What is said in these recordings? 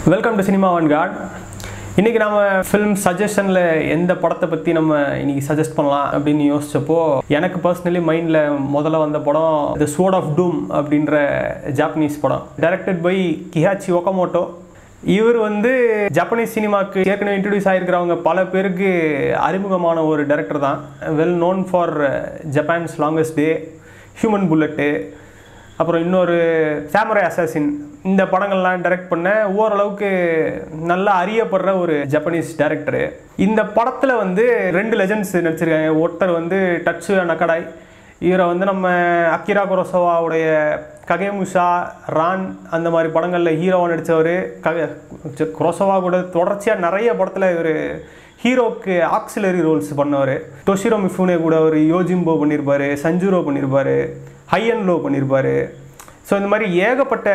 welcome to cinema one god இன்றைக்கி நம்ம film சஜஷனில் எந்த படத்தை பற்றி நம்ம இன்னைக்கு சஜஸ்ட் பண்ணலாம் அப்படின்னு யோசிச்சப்போ எனக்கு பர்சனலி மைண்டில் முதல்ல வந்த படம் த ஸ்வோர்ட் ஆஃப் டூம் அப்படின்ற ஜாப்பனீஸ் படம் டைரக்டட் பை கிஹாச்சி ஒக்கமோட்டோ இவர் வந்து ஜப்பனீஸ் சினிமாவுக்கு ஏற்கனவே இன்ட்ரடியூஸ் ஆகிருக்கிறவங்க பல பேருக்கு அறிமுகமான ஒரு டைரக்டர் தான் well known for Japan's longest day human bullet அப்புறம் இன்னொரு சாமுரை அசாசின் இந்த படங்கள்லாம் டைரக்ட் பண்ண ஓரளவுக்கு நல்லா அறியப்படுற ஒரு ஜப்பனீஸ் டைரக்டரு இந்த படத்தில் வந்து ரெண்டு லெஜண்ட்ஸ் நடிச்சிருக்காங்க ஒருத்தர் வந்து டச்சு நக்கடாய் இவரை வந்து நம்ம அக்கிரா குரோசவாவுடைய ககேமுஷா ரான் அந்த மாதிரி படங்களில் ஹீரோவாக நடித்தவர் கக குரோசவா கூட தொடர்ச்சியாக நிறைய படத்தில் இவர் ஹீரோக்கு ஆக்சிலரி ரோல்ஸ் பண்ணவர் டொஷிரோ மிஃபுனே கூட ஒரு யோஜிம்போ பண்ணியிருப்பாரு சஞ்சுரோ பண்ணியிருப்பாரு ஹை அண்ட் லோ பண்ணியிருப்பாரு ஸோ இந்த மாதிரி ஏகப்பட்ட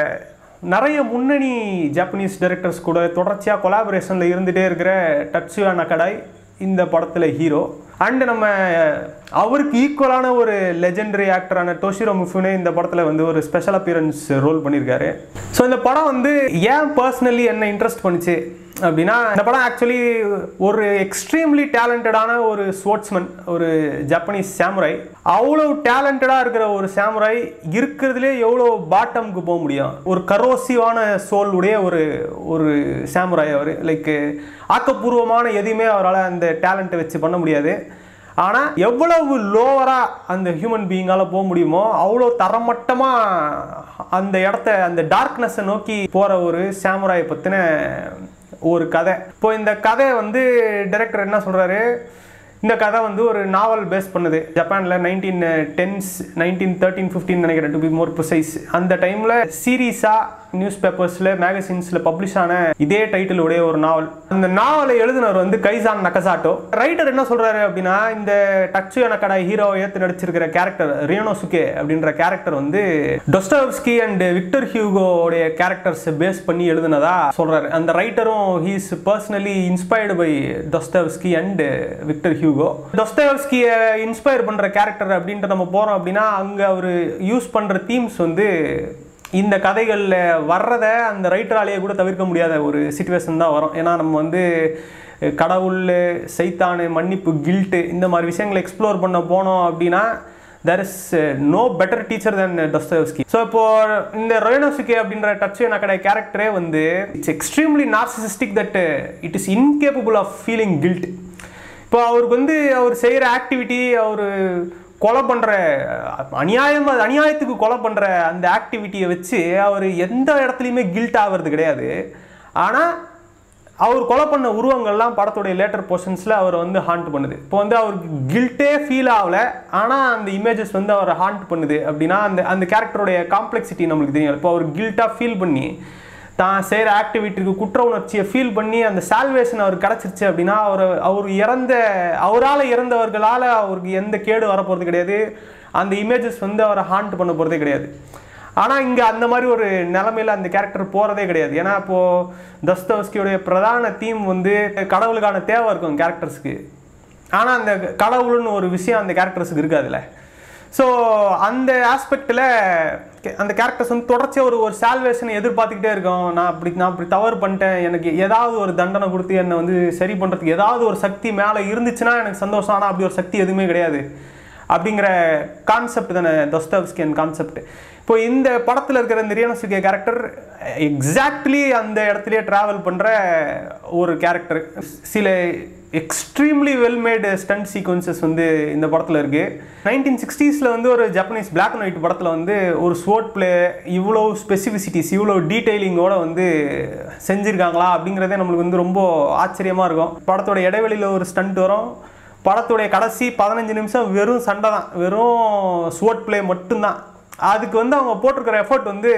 நிறைய முன்னணி ஜாப்பனீஸ் டைரக்டர்ஸ் கூட தொடர்ச்சியாக கொலாபரேஷனில் இருந்துகிட்டே இருக்கிற டட்சுயா நக்கடாய் இந்த படத்தில் ஹீரோ அண்டு நம்ம அவருக்கு ஈக்குவலான ஒரு லெஜெண்டரி ஆக்டரான டோஷிரோ முஃபுனே இந்த படத்தில் வந்து ஒரு ஸ்பெஷல் அப்பியரன்ஸ் ரோல் பண்ணியிருக்காரு ஸோ இந்த படம் வந்து ஏன் பர்சனலி என்ன இன்ட்ரெஸ்ட் பண்ணுச்சு அப்படின்னா இந்த படம் ஆக்சுவலி ஒரு எக்ஸ்ட்ரீம்லி டேலண்டடான ஒரு ஸ்போர்ட்ஸ்மேன் ஒரு ஜப்பனீஸ் சாமுராய் அவ்வளோ டேலண்டடாக இருக்கிற ஒரு சாமுராய் இருக்கிறதுலே எவ்வளோ பாட்டமுக்கு போக முடியும் ஒரு கரோசிவான சோல் உடைய ஒரு ஒரு சாமுராய் அவர் லைக் ஆக்கப்பூர்வமான எதையுமே அவரால் அந்த டேலண்ட்டை வச்சு பண்ண முடியாது ஆனால் எவ்வளவு லோவராக அந்த ஹியூமன் பீயிங்கால் போக முடியுமோ அவ்வளோ தரமட்டமாக அந்த இடத்த அந்த டார்க்னஸை நோக்கி போகிற ஒரு சாமுராயை பற்றின ஒரு கதை இப்போ இந்த கதை வந்து டைரக்டர் என்ன சொல்கிறாரு இந்த கதை வந்து ஒரு நாவல் பேஸ் பண்ணுது ஜப்பானில் nineteen tens nineteen thirteen fifteen நினைக்கிறேன் டு பி மோர் ப்ரிசைஸ் அந்த டைமில் சீரீஸாக நியூஸ் பேப்பர்ஸில் மேகசின்ஸில் பப்ளிஷ் ஆன இதே டைட்டில் உடைய ஒரு நாவல் அந்த நாவலை எழுதினவர் வந்து கைசான் நக்கசாட்டோ ரைட்டர் என்ன சொல்கிறாரு அப்படின்னா இந்த டச்சு எனக்கடா ஹீரோ ஏற்று நடிச்சிருக்கிற கேரக்டர் ரியோனோ சுகே அப்படின்ற கேரக்டர் வந்து டொஸ்டோவ்ஸ்கி அண்ட் விக்டர் ஹியூகோடைய கேரக்டர்ஸ் பேஸ் பண்ணி எழுதுனதா சொல்கிறாரு அந்த ரைட்டரும் he's personally inspired by Dostoevsky and Victor Hugo டொஸ்டோவ்ஸ்கியை இன்ஸ்பயர் பண்ணுற கேரக்டர் அப்படின்ட்டு நம்ம போகிறோம் அப்படின்னா அங்கே அவர் யூஸ் பண்ணுற தீம்ஸ் வந்து இந்த கதைகளில் வர்றதை அந்த ரைட்டராலேயே கூட தவிர்க்க முடியாத ஒரு சுச்சுவேஷன் தான் வரும் ஏன்னா நம்ம வந்து கடவுள் சைத்தானு மன்னிப்பு கில்ட்டு இந்த மாதிரி விஷயங்களை எக்ஸ்ப்ளோர் பண்ண போனோம் அப்படின்னா there is no better teacher then Dostoevsky so இப்போ இந்த ரொயனோசுகே அப்படின்ற டச் எனக்கடை கேரக்டரே வந்து it's extremely narcissistic that it is incapable of feeling guilt இப்போ அவருக்கு வந்து அவர் செய்கிற ஆக்டிவிட்டி அவர் கொலை பண்ணுற அநியாயம் அநியாயத்துக்கு கொலை பண்ணுற அந்த ஆக்டிவிட்டியை வச்சு அவர் எந்த இடத்துலையுமே கில்ட் ஆகிறது கிடையாது ஆனால் அவர் கொலை பண்ண உருவங்கள்லாம் படத்துடைய லேட்டர் போர்ஷன்ஸில் அவர் வந்து ஹாண்ட் பண்ணுது இப்போ வந்து அவருக்கு கில்ட்டே ஃபீல் ஆகலை ஆனால் அந்த இமேஜஸ் வந்து அவரை ஹாண்ட் பண்ணுது அப்படின்னா அந்த அந்த கேரக்டருடைய காம்ப்ளெக்சிட்டி நம்மளுக்கு தெரியும் இப்போ அவர் கில்ட்டாக ஃபீல் பண்ணி தான் செய்கிற ஆக்டிவிட்டிக்கு குற்ற உணர்ச்சியை ஃபீல் பண்ணி அந்த சால்வேஷன் அவருக்கு கிடச்சிருச்சு அப்படின்னா அவர் அவர் இறந்த அவரால் இறந்தவர்களால் அவருக்கு எந்த கேடு வரப்போகிறது கிடையாது அந்த இமேஜஸ் வந்து அவரை ஹாண்ட் பண்ண போகிறதே கிடையாது ஆனால் இங்கே அந்த மாதிரி ஒரு நிலமையில் அந்த கேரக்டர் போகிறதே கிடையாது ஏன்னா இப்போது தஸ்தவஸ்கியோடைய பிரதான தீம் வந்து கடவுளுக்கான தேவை இருக்கும் கேரக்டர்ஸ்க்கு ஆனால் அந்த கடவுள்னு ஒரு விஷயம் அந்த கேரக்டர்ஸுக்கு இருக்காதுல்ல ஸோ அந்த ஆஸ்பெக்டில் அந்த கேரக்டர்ஸ் வந்து தொடர்ச்சியாக ஒரு ஒரு சால்வேஷனை எதிர்பார்த்துக்கிட்டே இருக்கோம் நான் அப்படி நான் அப்படி தவறு பண்ணிட்டேன் எனக்கு ஏதாவது ஒரு தண்டனை கொடுத்து என்னை வந்து சரி பண்ணுறதுக்கு ஏதாவது ஒரு சக்தி மேலே இருந்துச்சுன்னா எனக்கு சந்தோஷம் ஆனால் அப்படி ஒரு சக்தி எதுவுமே கிடையாது அப்படிங்கிற கான்செப்ட் தானே தொஸ்தவ்ஸ்கியன் கான்செப்ட் இப்போ இந்த படத்தில் இருக்கிற இந்த ரியனசுகே கேரக்டர் எக்ஸாக்ட்லி அந்த இடத்துலயே ட்ராவல் பண்ணுற ஒரு கேரக்டர் சில extremely well made stunt sequences வந்து இந்த படத்தில் இருக்குது நைன்டீன் சிக்ஸ்டீஸில் வந்து ஒரு ஜப்பனீஸ் பிளாக் அண்ட் ஒயிட் படத்தில் வந்து ஒரு ஸ்போர்ட் பிளே இவ்வளோ ஸ்பெசிஃபிசிட்டிஸ் இவ்வளோ டீட்டெயிலிங்கோட வந்து செஞ்சுருக்காங்களா அப்படிங்கிறதே நம்மளுக்கு வந்து ரொம்ப ஆச்சரியமாக இருக்கும் படத்தோட இடைவெளியில் ஒரு ஸ்டண்ட் வரும் படத்துடைய கடைசி பதினஞ்சு நிமிஷம் வெறும் சண்டை தான் வெறும் ஸ்போர்ட் பிளே மட்டும்தான் அதுக்கு வந்து அவங்க போட்டிருக்கிற எஃபர்ட் வந்து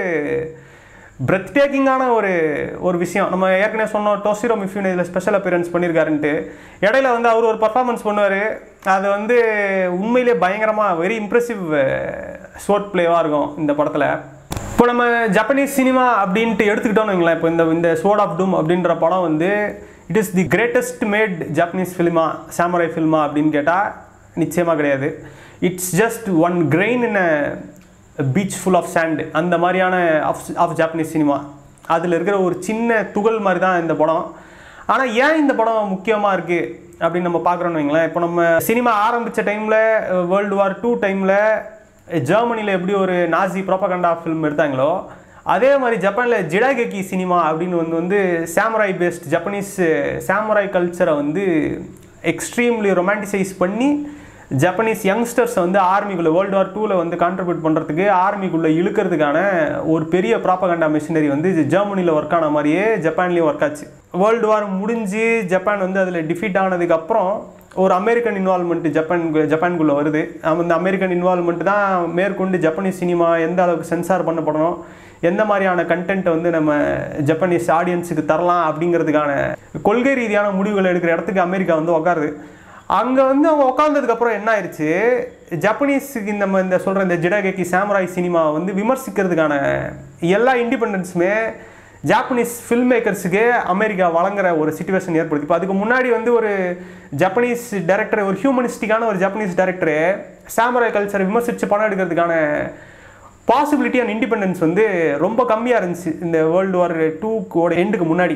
பிரெத் டேக்கிங்கான ஒரு ஒரு விஷயம் நம்ம ஏற்கனவே சொன்னோம் டோசிரோ மிஃபியூன் இதில் ஸ்பெஷல் அப்பியரன்ஸ் பண்ணியிருக்காருன்ட்டு இடையில வந்து அவர் ஒரு பர்ஃபார்மன்ஸ் பண்ணுவார் அது வந்து உண்மையிலே பயங்கரமாக வெரி இம்ப்ரெசிவ் ஷோர்ட் பிளேவாக இருக்கும் இந்த படத்தில் இப்போ நம்ம ஜப்பனீஸ் சினிமா அப்படின்ட்டு எடுத்துக்கிட்டோம்னு வைங்களேன் இப்போ இந்த இந்த ஸ்வோர்ட் ஆஃப் டூம் அப்படின்ற படம் வந்து it is the greatest made Japanese ஃபிலிமா சாமரை ஃபில்மா அப்படின்னு கேட்டால் நிச்சயமாக கிடையாது it's just one grain in beach full of sand அந்த மாதிரியான ஆஃப் ஆஃப் ஜாப்பனீஸ் சினிமா அதில் இருக்கிற ஒரு சின்ன துகள் மாதிரி தான் இந்த படம் ஆனால் ஏன் இந்த படம் முக்கியமாக இருக்குது அப்படின்னு நம்ம பார்க்குறோன்னு வைங்களேன் இப்போ நம்ம சினிமா ஆரம்பித்த டைமில் வேர்ல்டு வார் டூ டைமில் ஜெர்மனியில் எப்படி ஒரு நாசி ப்ரோபகண்டா ஃபிலிம் எடுத்தாங்களோ அதே மாதிரி ஜப்பானில் ஜிடாகெக்கி சினிமா அப்படின்னு வந்து வந்து சாமுராய் பேஸ்ட் ஜப்பனீஸ் சாமுராய் கல்ச்சரை வந்து எக்ஸ்ட்ரீம்லி ரொமான்டிசைஸ் பண்ணி ஜப்பனீஸ் யங்ஸ்டர்ஸ் வந்து ஆர்மிக்குள்ளே வேர்ல்டு வார் டூவில் வந்து கான்ட்ரிபியூட் பண்ணுறதுக்கு ஆர்மிக்குள்ளே இழுக்கிறதுக்கான ஒரு பெரிய ப்ராப்பகண்டா மிஷினரி வந்து ஜெர்மனியில் ஒர்க் ஆன மாதிரியே ஜப்பான்லேயும் ஒர்க் ஆச்சு வேர்ல்டு வார் முடிஞ்சு ஜப்பான் வந்து அதில் டிஃபீட் ஆனதுக்கப்புறம் ஒரு அமெரிக்கன் இன்வால்மெண்ட் ஜப்பான் ஜப்பான்குள்ளே வருது அந்த அமெரிக்கன் இன்வால்மெண்ட் தான் மேற்கொண்டு ஜப்பனீஸ் சினிமா எந்த அளவுக்கு சென்சார் பண்ணப்படணும் எந்த மாதிரியான கண்டென்ட்டை வந்து நம்ம ஜப்பனீஸ் ஆடியன்ஸுக்கு தரலாம் அப்படிங்கிறதுக்கான கொள்கை ரீதியான முடிவுகள் எடுக்கிற இடத்துக்கு அமெரிக்கா வந்து உட்காருது அங்கே வந்து அவங்க உட்காந்ததுக்கப்புறம் என்ன ஆயிடுச்சு ஜப்பனீஸுக்கு நம்ம இந்த சொல்கிற இந்த ஜிடாகேக்கி சாமுராய் சினிமா வந்து விமர்சிக்கிறதுக்கான எல்லா இண்டிபெண்டன்ஸுமே ஜாப்பனீஸ் ஃபில்ம் மேக்கர்ஸுக்கே அமெரிக்கா வழங்குற ஒரு சுச்சுவேஷன் ஏற்படுது இப்போ அதுக்கு முன்னாடி வந்து ஒரு ஜப்பனீஸ் டைரக்டர் ஒரு ஹியூமனிஸ்டிக்கான ஒரு ஜப்பனீஸ் டைரக்டரு சாமுராய் கல்ச்சரை விமர்சித்து படம் எடுக்கிறதுக்கான பாசிபிலிட்டி அண்ட் இண்டிபெண்டன்ஸ் வந்து ரொம்ப கம்மியாக இருந்துச்சு இந்த வேர்ல்டு வார் டூக்கோட எண்டுக்கு முன்னாடி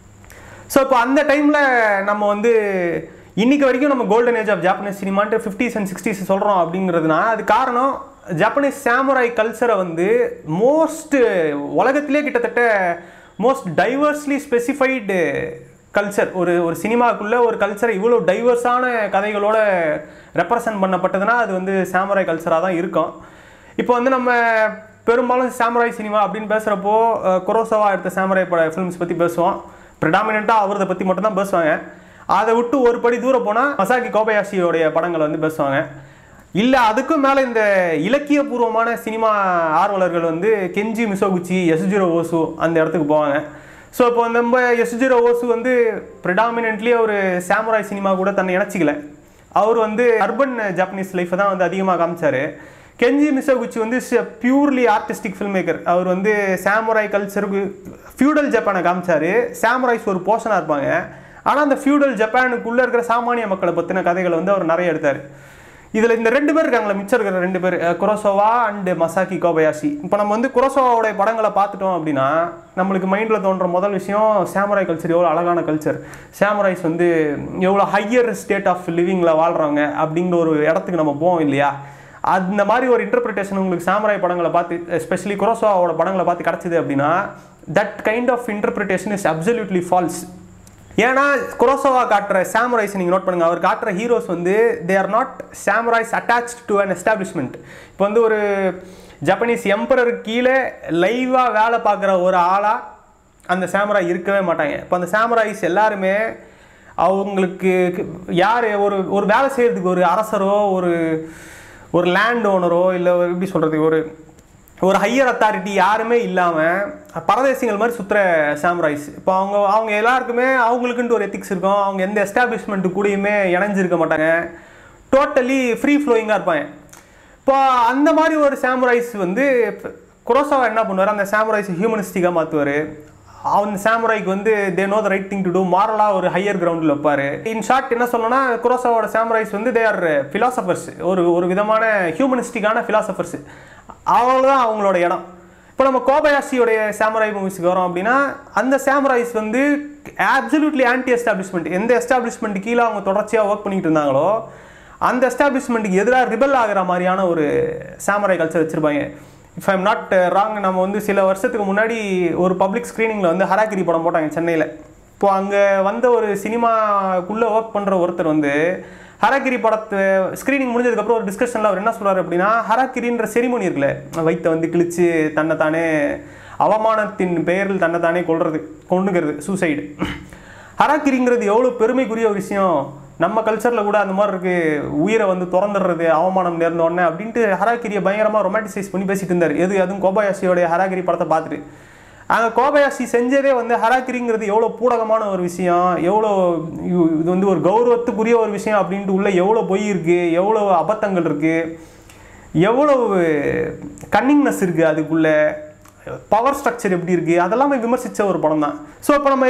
ஸோ இப்போ அந்த டைமில் நம்ம வந்து இன்னைக்கு வரைக்கும் நம்ம கோல்டன் ஏஜ் ஆஃப் ஜாப்பனீஸ் சினிமான்ட்டு ஃபிஃப்டிஸ் அண்ட் சிக்ஸ்டீஸ் சொல்கிறோம் அப்படிங்கிறதுனா அது காரணம் ஜப்பனீஸ் சாமுராய் கல்ச்சரை வந்து மோஸ்ட் உலகத்திலே கிட்டத்தட்ட மோஸ்ட் டைவர்ஸ்லி ஸ்பெசிஃபைடு கல்ச்சர் ஒரு ஒரு சினிமாக்குள்ளே ஒரு கல்ச்சரை இவ்வளோ டைவர்ஸான கதைகளோட ரெப்ரசன்ட் பண்ணப்பட்டதுன்னா அது வந்து சாமுராய் கல்ச்சராக தான் இருக்கும் இப்போ வந்து நம்ம பெரும்பாலும் சாமுராய் சினிமா அப்படின்னு பேசுகிறப்போ குரோசவா எடுத்த சாமுராய் பட ஃபிலிம்ஸ் பற்றி பேசுவோம் ப்ரிடாமினண்ட்டாக அவரதை பற்றி மட்டும் தான் பேசுவாங்க அதை விட்டு ஒரு படி தூரம் போனால் மசாக்கி கோபயாஷியோடைய படங்களை வந்து பேசுவாங்க இல்லை அதுக்கும் மேலே இந்த இலக்கியபூர்வமான சினிமா ஆர்வலர்கள் வந்து கெஞ்சி மிசோகுச்சி எஸ்ஜிரோ ஓசு அந்த இடத்துக்கு போவாங்க ஸோ இப்போ நம்ம எஸ்ஜிரோ ஓசு வந்து ப்ரிடாமினென்ட்லி ஒரு சாமுராய் சினிமா கூட தன்னை இணைச்சிக்கல அவர் வந்து அர்பன் ஜாப்பனீஸ் லைஃப்பை தான் வந்து அதிகமாக காமிச்சாரு கெஞ்சி மிசோகுச்சி வந்து பியூர்லி ஆர்டிஸ்டிக் ஃபில்ம் மேக்கர் அவர் வந்து சாமுராய் கல்ச்சருக்கு ஃபியூடல் ஜப்பானை காமிச்சாரு சாமுராய்ஸ் ஒரு போர்ஷனாக இருப்பாங்க ஆனால் அந்த ஃபியூடல் ஜப்பானுக்குள்ளே இருக்கிற சாமானிய மக்களை பற்றின கதைகளை வந்து அவர் நிறைய எடுத்தார் இதில் இந்த ரெண்டு பேர் இருக்காங்களா மிச்சம் இருக்கிற ரெண்டு பேர் குரோசோவா அண்டு மசாக்கி கோபயாஷி இப்போ நம்ம வந்து குரோசோவாவுடைய படங்களை பார்த்துட்டோம் அப்படின்னா நம்மளுக்கு மைண்டில் தோன்ற முதல் விஷயம் சாமுராய் கல்ச்சர் எவ்வளோ அழகான கல்ச்சர் சாமுராய்ஸ் வந்து எவ்வளோ ஹையர் ஸ்டேட் ஆஃப் லிவிங்கில் வாழ்கிறவங்க அப்படிங்கிற ஒரு இடத்துக்கு நம்ம போவோம் இல்லையா அந்த மாதிரி ஒரு இன்டர்பிரிட்டேஷன் உங்களுக்கு சாமுராய் படங்களை பார்த்து எஸ்பெஷலி குரோசோவாவோட படங்களை பார்த்து கிடச்சிது அப்படின்னா that kind of interpretation is absolutely false ஏன்னா குரோசோவா காட்டுற சாமுரைஸ் நீங்கள் நோட் பண்ணுங்க அவர் காட்டுற ஹீரோஸ் வந்து they are not samurais attach to an establishment இப்போ வந்து ஒரு ஜப்பனீஸ் எம்பரர் கீழே லைவாக வேலை பார்க்குற ஒரு ஆளாக அந்த சாமுராய் இருக்கவே மாட்டாங்க இப்போ அந்த சாமுராய்ஸ் எல்லாருமே அவங்களுக்கு யார் ஒரு ஒரு வேலை செய்கிறதுக்கு ஒரு அரசரோ ஒரு ஒரு லேண்ட் ஓனரோ இல்லை எப்படி சொல்கிறது ஒரு ஒரு ஹையர் அத்தாரிட்டி யாருமே இல்லாமல் பரதேசிகள் மாதிரி சுற்றுற சாம்ராய்ஸ் இப்போ அவங்க அவங்க எல்லாருக்குமே அவங்களுக்குன்ட்டு ஒரு எத்திக்ஸ் இருக்கும் அவங்க எந்த எஸ்டாப்ளிஷ்மெண்ட்டு கூடயுமே இணைஞ்சிருக்க மாட்டாங்க டோட்டலி ஃப்ரீ ஃப்ளோயிங்காக இருப்பாங்க இப்போ அந்த மாதிரி ஒரு சாமுரைஸ் வந்து குரோசாவா என்ன பண்ணுவார் அந்த சாமுரைஸ் ஹியூமனிஸ்டிக்காக மாற்றுவார் அந்த சாமுராய்க்கு வந்து they know the right thing to do மாரலாக ஒரு ஹையர் கிரவுண்டில் வைப்பார் இன் ஷார்ட் என்ன சொல்லணும்னா குரோசாவோட சாமுரைஸ் வந்து தே ஆர் ஃபிலாசபர்ஸ் ஒரு ஒரு விதமான ஹியூமனிஸ்டிக்கான ஃபிலாசபர்ஸ் அவ்வளோதான் அவங்களோட இடம் இப்போ நம்ம கோபயாசியோடைய சாமுராய் மூவிஸ்க்கு வரோம் அப்படின்னா அந்த சாமுராய்ஸ் வந்து ஆப்சல்யூட்லி ஆன்டி எஸ்டாப்ளிஷ்மெண்ட் எந்த எஸ்டாப்ளிஷ்மெண்ட் கீழே அவங்க தொடர்ச்சியாக ஒர்க் பண்ணிட்டு இருந்தாங்களோ அந்த எஸ்டாப்ளிஷ்மெண்ட்டுக்கு எதிராக ரிபல் ஆகிற மாதிரியான ஒரு சாமுராய் கல்ச்சர் வச்சுருப்பாங்க இஃப் ஐம் நாட் ராங் நம்ம வந்து சில வருஷத்துக்கு முன்னாடி ஒரு பப்ளிக் ஸ்க்ரீனிங்கில் வந்து ஹராக்கிரி படம் போட்டாங்க சென்னையில் இப்போ அங்கே வந்த ஒரு சினிமாக்குள்ளே ஒர்க் பண்ணுற ஒருத்தர் வந்து ஹராக்கிரி படத்தை ஸ்க்ரீனிங் முடிஞ்சதுக்கப்புறம் ஒரு டிஸ்கஷனில் அவர் என்ன சொல்கிறார் அப்படின்னா ஹராக்கிரின்ற செரிமோனி இருக்குல்ல வயிற்றை வந்து கிழிச்சு தன்னைத்தானே அவமானத்தின் பெயரில் தன்னைத்தானே கொள்றது கொண்டுங்கிறது சூசைடு ஹராக்கிரிங்கிறது எவ்வளோ பெருமைக்குரிய ஒரு விஷயம் நம்ம கல்ச்சரில் கூட அந்த மாதிரி இருக்கு உயிரை வந்து திறந்துடுறது அவமானம் நேர்ந்த உடனே அப்படின்ட்டு ஹராக்கிரியை பயங்கரமாக ரொமாட்டிசைஸ் பண்ணி பேசிட்டு இருந்தார் எது அதுவும் கோபாயாசியோடைய ஹராக்கிரி படத்தை பார்த்துட்டு அங்கே கோபயாசி செஞ்சதே வந்து ஹராக்கிரிங்கிறது எவ்வளோ பூடகமான ஒரு விஷயம் எவ்வளோ இது வந்து ஒரு கௌரவத்துக்குரிய ஒரு விஷயம் அப்படின்ட்டு உள்ள எவ்வளோ பொய் இருக்குது எவ்வளோ அபத்தங்கள் இருக்குது எவ்வளோ கன்னிங்னஸ் இருக்குது அதுக்குள்ளே பவர் ஸ்ட்ரக்சர் எப்படி இருக்குது அதெல்லாமே விமர்சித்த ஒரு படம் தான் ஸோ இப்போ நம்ம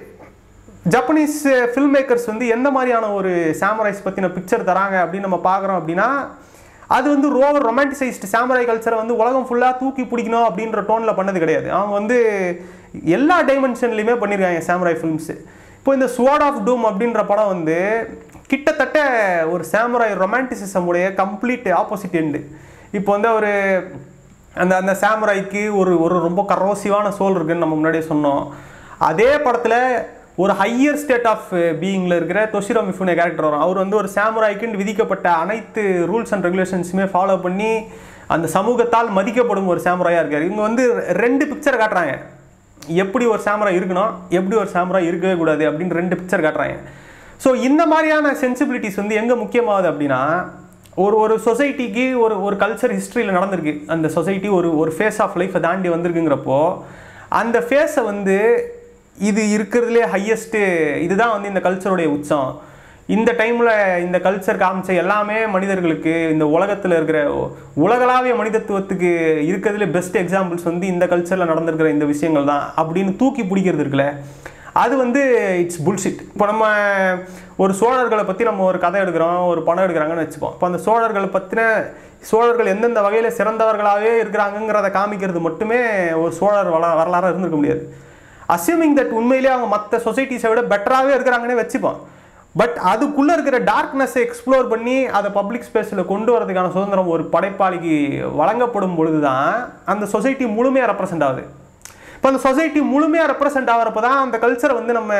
ஜப்பனீஸ் ஃபில்ம் மேக்கர்ஸ் வந்து எந்த மாதிரியான ஒரு சாமுரைஸ் பற்றின பிக்சர் தராங்க அப்படின்னு நம்ம பார்க்குறோம் அப்படின்னா அது வந்து ரோவர் ரொமான்டிசைஸ்டு சாமராய் கல்ச்சரை வந்து உலகம் ஃபுல்லாக தூக்கி பிடிக்கணும் அப்படின்ற டோனில் பண்ணது கிடையாது அவங்க வந்து எல்லா டைமென்ஷன்லையுமே பண்ணியிருக்காங்க சாமராய் ஃபிலிம்ஸு இப்போ இந்த ஸ்வாட் ஆஃப் டூம் அப்படின்ற படம் வந்து கிட்டத்தட்ட ஒரு சாமராய் ரொமான்டிசிசம் உடைய கம்ப்ளீட் ஆப்போசிட் எண்டு இப்போ வந்து ஒரு அந்த அந்த சாமுராய்க்கு ஒரு ஒரு ரொம்ப கரோசிவான சோல் இருக்குன்னு நம்ம முன்னாடியே சொன்னோம் அதே படத்தில் ஒரு ஹையர் ஸ்டேட் ஆஃப் பீயிங்கில் இருக்கிற தொஷிரோ மிஃபுனே கேரக்டர் வரும் அவர் வந்து ஒரு சாமுராய்க்குன்னு விதிக்கப்பட்ட அனைத்து ரூல்ஸ் அண்ட் ரெகுலேஷன்ஸுமே ஃபாலோ பண்ணி அந்த சமூகத்தால் மதிக்கப்படும் ஒரு சாமுராயாக இருக்கார் இவங்க வந்து ரெண்டு பிக்சர் காட்டுறாங்க எப்படி ஒரு சாமுராய் இருக்கணும் எப்படி ஒரு சாமுராய் இருக்கவே கூடாது அப்படின்னு ரெண்டு பிக்சர் காட்டுறாங்க ஸோ இந்த மாதிரியான சென்சிபிலிட்டிஸ் வந்து எங்கே முக்கியமாகுது அப்படின்னா ஒரு ஒரு சொசைட்டிக்கு ஒரு ஒரு கல்ச்சர் ஹிஸ்ட்ரியில் நடந்திருக்கு அந்த சொசைட்டி ஒரு ஒரு ஃபேஸ் ஆஃப் லைஃப்பை தாண்டி வந்திருக்குங்கிறப்போ அந்த ஃபேஸை வந்து இது இருக்கிறதுலே ஹையஸ்ட்டு இதுதான் வந்து இந்த கல்ச்சருடைய உச்சம் இந்த டைமில் இந்த கல்ச்சர் காமிச்ச எல்லாமே மனிதர்களுக்கு இந்த உலகத்தில் இருக்கிற உலகளாவிய மனிதத்துவத்துக்கு இருக்கிறதுல பெஸ்ட் எக்ஸாம்பிள்ஸ் வந்து இந்த கல்ச்சரில் நடந்திருக்கிற இந்த விஷயங்கள் தான் அப்படின்னு தூக்கி பிடிக்கிறது இருக்குல்ல அது வந்து இட்ஸ் புல்ஷிட் இப்போ நம்ம ஒரு சோழர்களை பற்றி நம்ம ஒரு கதை எடுக்கிறோம் ஒரு படம் எடுக்கிறாங்கன்னு வச்சுப்போம் இப்போ அந்த சோழர்களை பற்றின சோழர்கள் எந்தெந்த வகையில் சிறந்தவர்களாகவே இருக்கிறாங்கங்கிறத காமிக்கிறது மட்டுமே ஒரு சோழர் வள வரலாறாக இருந்திருக்க முடியாது அசியூமிங் தட் உண்மையிலேயே அவங்க மற்ற சொசைட்டிஸை விட பெட்டராகவே இருக்கிறாங்கன்னே வச்சுப்போம் பட் அதுக்குள்ளே இருக்கிற டார்க்னஸை எக்ஸ்ப்ளோர் பண்ணி அதை பப்ளிக் ஸ்பேஸில் கொண்டு வரதுக்கான சுதந்திரம் ஒரு படைப்பாளிக்கு வழங்கப்படும் பொழுது தான் அந்த சொசைட்டி முழுமையாக ரெப்ரசென்ட் ஆகுது இப்போ அந்த சொசைட்டி முழுமையாக ரெப்ரசென்ட் ஆகிறப்ப தான் அந்த கல்ச்சரை வந்து நம்ம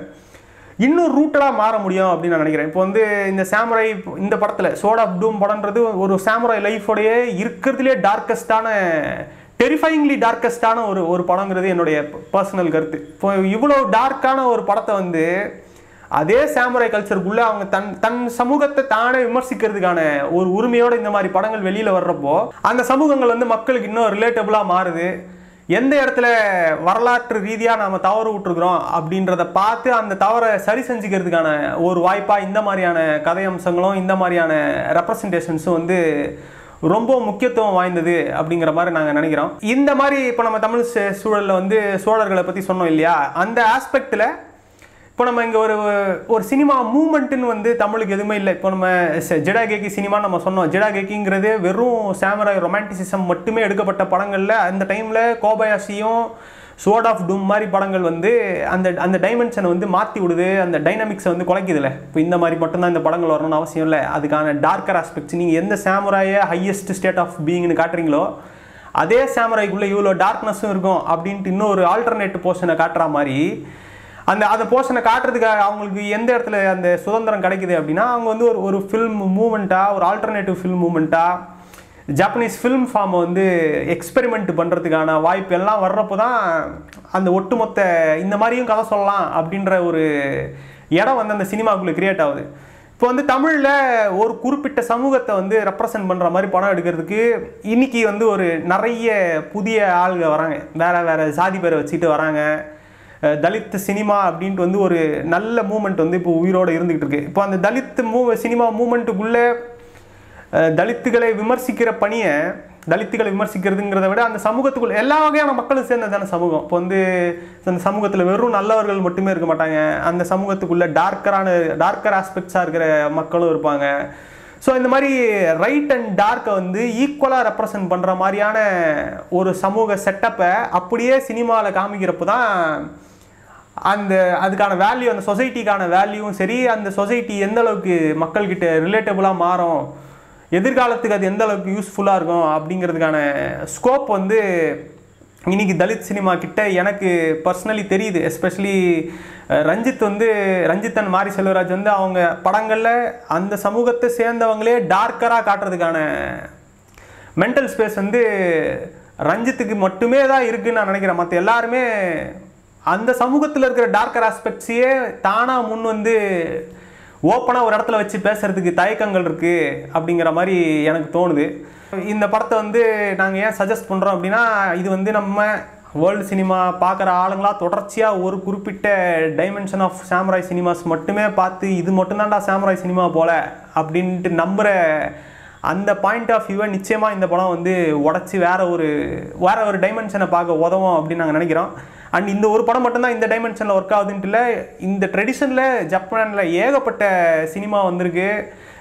இன்னும் ரூட்டடாக மாற முடியும் அப்படின்னு நான் நினைக்கிறேன் இப்போ வந்து இந்த சாமுராய் இந்த படத்தில் சோட் ஆஃப் டூம் படம்ன்றது ஒரு சாமுராய் லைஃபோடைய இருக்கிறதுலே டார்க்கஸ்டான டெரிஃபைங்லி டார்க்கஸ்டான ஒரு ஒரு படங்கிறது என்னுடைய பர்சனல் கருத்து இப்போ இவ்வளோ டார்க்கான ஒரு படத்தை வந்து அதே சாமுராய் கல்ச்சருக்குள்ளே அவங்க தன் தன் சமூகத்தை தானே விமர்சிக்கிறதுக்கான ஒரு உரிமையோட இந்த மாதிரி படங்கள் வெளியில் வர்றப்போ அந்த சமூகங்கள் வந்து மக்களுக்கு இன்னும் ரிலேட்டபுளாக மாறுது எந்த இடத்துல வரலாற்று ரீதியாக நாம் தவறு விட்டுருக்குறோம் அப்படின்றத பார்த்து அந்த தவறை சரி செஞ்சுக்கிறதுக்கான ஒரு வாய்ப்பாக இந்த மாதிரியான கதை அம்சங்களும் இந்த மாதிரியான ரெப்ரசன்டேஷன்ஸும் வந்து ரொம்ப முக்கியத்துவம் வாய்ந்தது அப்படிங்கிற மாதிரி நாங்கள் நினைக்கிறோம் இந்த மாதிரி இப்போ நம்ம தமிழ் சூ- சூழல்ல வந்து சோழர்களை பற்றி சொன்னோம் இல்லையா அந்த ஆஸ்பெக்டில் இப்போ நம்ம இங்கே ஒரு ஒரு சினிமா மூமெண்ட்டுன்னு வந்து தமிழுக்கு எதுவுமே இல்லை இப்போ நம்ம ச- ஜெடா கேக்கி சினிமா நம்ம சொன்னோம் ஜெடா கேக்கிங்கிறது வெறும் சாமராய் ரொமான்டிசிசம் மட்டுமே எடுக்கப்பட்ட படங்களில் அந்த டைமில் கோபயாசியும் சோட் ஆஃப் டூம் மாதிரி படங்கள் வந்து அந்த அந்த டைமென்ஷனை வந்து மாற்றி விடுது அந்த டைனமிக்ஸை வந்து குலைக்குதுல இப்போ இந்த மாதிரி மட்டும்தான் இந்த படங்கள் வரணும்னு அவசியம் இல்லை அதுக்கான டார்க்கர் ஆஸ்பெக்ட்ஸ் நீங்கள் எந்த சாமுராயை ஹையஸ்ட் ஸ்டேட் ஆஃப் பீயிங்னு காட்டுறீங்களோ அதே சாமுராய்க்குள்ளே இவ்வளோ டார்க்னஸும் இருக்கும் அப்படின்ட்டு இன்னொரு ஆல்டர்னேட் போர்ஷனை காட்டுற மாதிரி அந்த அந்த போர்ஷனை காட்டுறதுக்கு அவங்களுக்கு எந்த இடத்துல அந்த சுதந்திரம் கிடைக்குது அப்படின்னா அவங்க வந்து ஒரு ஒரு ஃபில்ம் மூமெண்ட்டாக ஒரு ஆல்டர்னேட்டிவ் ஃபில்ம் மூமெண்ட்டாக ஜாப்பனீஸ் ஃபிலிம் ஃபார்மை வந்து எக்ஸ்பெரிமெண்ட் பண்ணுறதுக்கான வாய்ப்பு எல்லாம் வர்றப்போ தான் அந்த ஒட்டுமொத்த இந்த மாதிரியும் கதை சொல்லலாம் அப்படின்ற ஒரு இடம் வந்து அந்த சினிமாக்குள்ளே கிரியேட் ஆகுது இப்போ வந்து தமிழில் ஒரு குறிப்பிட்ட சமூகத்தை வந்து ரெப்ரசன்ட் பண்ணுற மாதிரி படம் எடுக்கிறதுக்கு இன்னைக்கு வந்து ஒரு நிறைய புதிய ஆளுங்க வராங்க வேற வேற சாதி பேரை வச்சுட்டு வராங்க அஹ் தலித் சினிமா அப்படின்ட்டு வந்து ஒரு நல்ல மூமெண்ட் வந்து இப்போ உயிரோடு இருந்துகிட்டு இருக்கு இப்போ அந்த தலித் மூ சினிமா மூமெண்ட்டுக்குள்ளே தலித்துகளை விமர்சிக்கிற பணியை தலித்துகளை விமர்சிக்கிறதுங்கிறத விட அந்த சமூகத்துக்குள்ள எல்லா வகையான மக்களும் சேர்ந்ததான சமூகம் இப்போ வந்து அந்த சமூகத்தில் வெறும் நல்லவர்கள் மட்டுமே இருக்க மாட்டாங்க அந்த சமூகத்துக்குள்ள டார்க்கரான டார்க்கர் ஆஸ்பெக்ட்ஸாக இருக்கிற மக்களும் இருப்பாங்க ஸோ இந்த மாதிரி ரைட் அண்ட் டார்க்கை வந்து ஈக்குவலாக ரெப்ரசன்ட் பண்ணுற மாதிரியான ஒரு சமூக செட்டப்பை அப்படியே சினிமாவில் காமிக்கிறப்போ தான் அந்த அதுக்கான வேல்யூ அந்த சொசைட்டிக்கான வேல்யூவும் சரி அந்த சொசைட்டி எந்த அளவுக்கு மக்கள்கிட்ட ரிலேட்டபுளாக மாறும் எதிர்காலத்துக்கு அது எந்த அளவுக்கு யூஸ்ஃபுல்லாக இருக்கும் அப்படிங்கிறதுக்கான ஸ்கோப் வந்து இன்னைக்கு தலித் சினிமா கிட்ட எனக்கு பர்சனலி தெரியுது எஸ்பெஷலி ரஞ்சித் வந்து ரஞ்சித்தன் மாரி செல்வராஜ் வந்து அவங்க படங்களில் அந்த சமூகத்தை சேர்ந்தவங்களே டார்க்கராக காட்டுறதுக்கான மென்டல் ஸ்பேஸ் வந்து ரஞ்சித்துக்கு மட்டுமே தான் இருக்குன்னு நான் நினைக்கிறேன் மற்ற எல்லாருமே அந்த சமூகத்தில் இருக்கிற டார்க்கர் ஆஸ்பெக்ட்ஸையே தானாக முன் வந்து ஓப்பனாக ஒரு இடத்துல வச்சு பேசுறதுக்கு தயக்கங்கள் இருக்குது அப்படிங்கிற மாதிரி எனக்கு தோணுது இந்த படத்தை வந்து நாங்கள் ஏன் சஜஸ்ட் பண்ணுறோம் அப்படின்னா இது வந்து நம்ம வேர்ல்டு சினிமா பார்க்குற ஆளுங்களா தொடர்ச்சியாக ஒரு குறிப்பிட்ட டைமென்ஷன் ஆஃப் சாம்ராய் சினிமாஸ் மட்டுமே பார்த்து இது மட்டும்தான்டா சாம்ராய் சினிமா போல அப்படின்ட்டு நம்புகிற அந்த பாயிண்ட் ஆஃப் வியூவை நிச்சயமாக இந்த படம் வந்து உடச்சி வேற ஒரு வேற ஒரு டைமென்ஷனை பார்க்க உதவும் அப்படின்னு நாங்கள் நினைக்கிறோம் அண்ட் இந்த ஒரு படம் மட்டும்தான் இந்த டைமென்ஷனில் ஒர்க் ஆகுதுன்ட்டு இல்லை இந்த ட்ரெடிஷனில் ஜப்பானில் ஏகப்பட்ட சினிமா வந்திருக்கு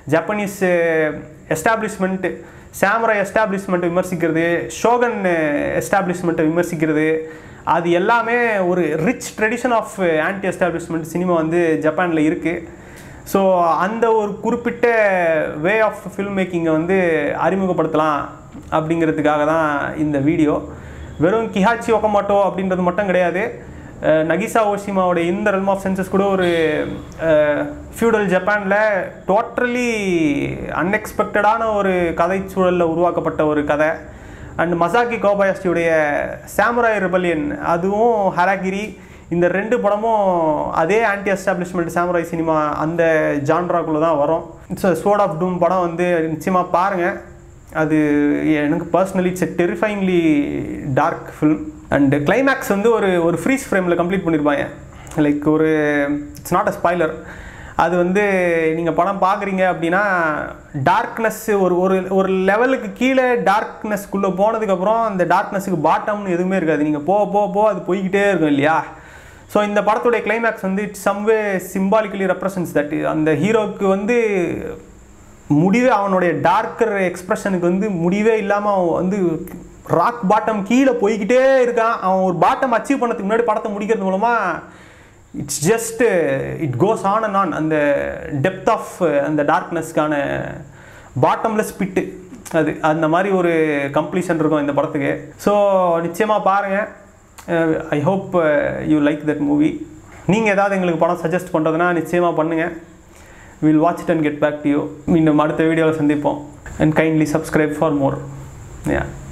ஜப்பனீஸ் எஸ்டாப்ளிஷ்மெண்ட்டு சாமரா எஸ்டாப்ளிஷ்மெண்ட்டை விமர்சிக்கிறது ஷோகன் எஸ்டாப்ளிஷ்மெண்ட்டை விமர்சிக்கிறது அது எல்லாமே ஒரு rich tradition of anti establishment cinema வந்து ஜப்பானில் இருக்குது ஸோ அந்த ஒரு குறிப்பிட்ட வே ஆஃப் ஃபில்ம் மேக்கிங்கை வந்து அறிமுகப்படுத்தலாம் அப்படிங்கிறதுக்காக தான் இந்த வீடியோ வெறும் கிஹாச்சி ஒக்கமாட்டோ அப்படின்றது மட்டும் கிடையாது அஹ் நகிசா ஓஷிமாவோட இந்த ரெல்ம் ஆஃப் சென்சஸ் கூட ஒரு ஃபியூடல் ஜப்பானில் டோட்டலி அன்எக்ஸ்பெக்டடான ஒரு கதை சூழலில் உருவாக்கப்பட்ட ஒரு கதை அண்ட் மசாக்கி கோபாயாஸ்டியுடைய சாமுராய் ரிபல்லியன் அதுவும் ஹராகிரி இந்த ரெண்டு படமும் அதே ஆன்டி எஸ்டாப்ளிஷ்மெண்ட் சாமுராய் சினிமா அந்த ஜான்ராக்குள்ளே தான் வரும் இட்ஸ் ஸ்வோர்ட் ஆஃப் டூம் படம் வந்து நிச்சயமாக பாருங்கள் அது எனக்கு personally it's a terrifyingly dark film and climax வந்து ஒரு ஒரு ஃப்ரீஸ் ஃப்ரேமில் கம்ப்ளீட் பண்ணியிருப்பாங்க லைக் ஒரு இட்ஸ் நாட் அ ஸ்பாய்லர் அது வந்து நீங்கள் படம் பார்க்குறீங்க அப்படின்னா டார்க்னஸ் ஒரு ஒரு ஒரு லெவலுக்கு கீழே டார்க்னஸ்க்குள்ளே போனதுக்கப்புறம் அந்த டார்க்னஸுக்கு பாட்டம்னு எதுவுமே இருக்காது நீங்கள் போக போக போக அது போய்கிட்டே இருக்கும் இல்லையா ஸோ இந்த படத்துடைய கிளைமேக்ஸ் வந்து it's someway symbolically represents that அந்த ஹீரோவுக்கு வந்து முடிவே அவனுடைய டார்க்கர் எக்ஸ்பிரஷனுக்கு வந்து முடிவே இல்லாமல் அவன் வந்து ராக் பாட்டம் கீழே போய்கிட்டே இருக்கான் அவன் ஒரு பாட்டம் அச்சீவ் பண்ணதுக்கு முன்னாடி படத்தை முடிக்கிறது மூலமாக it's just it goes on and on அந்த டெப்த் ஆஃப் அந்த டார்க்னஸ்க்கான பாட்டம்லெஸ் பிட்டு அது அந்த மாதிரி ஒரு கம்ப்ளீஷன் இருக்கும் இந்த படத்துக்கு ஸோ நிச்சயமாக பாருங்கள் I hope you like that movie நீங்கள் ஏதாவது எங்களுக்கு படம் சஜஸ்ட் பண்ணுறதுனா நிச்சயமாக பண்ணுங்கள் will watch it and get back to you மீண்டும் அடுத்த வீடியோவில் சந்திப்போம் and kindly subscribe for more yeah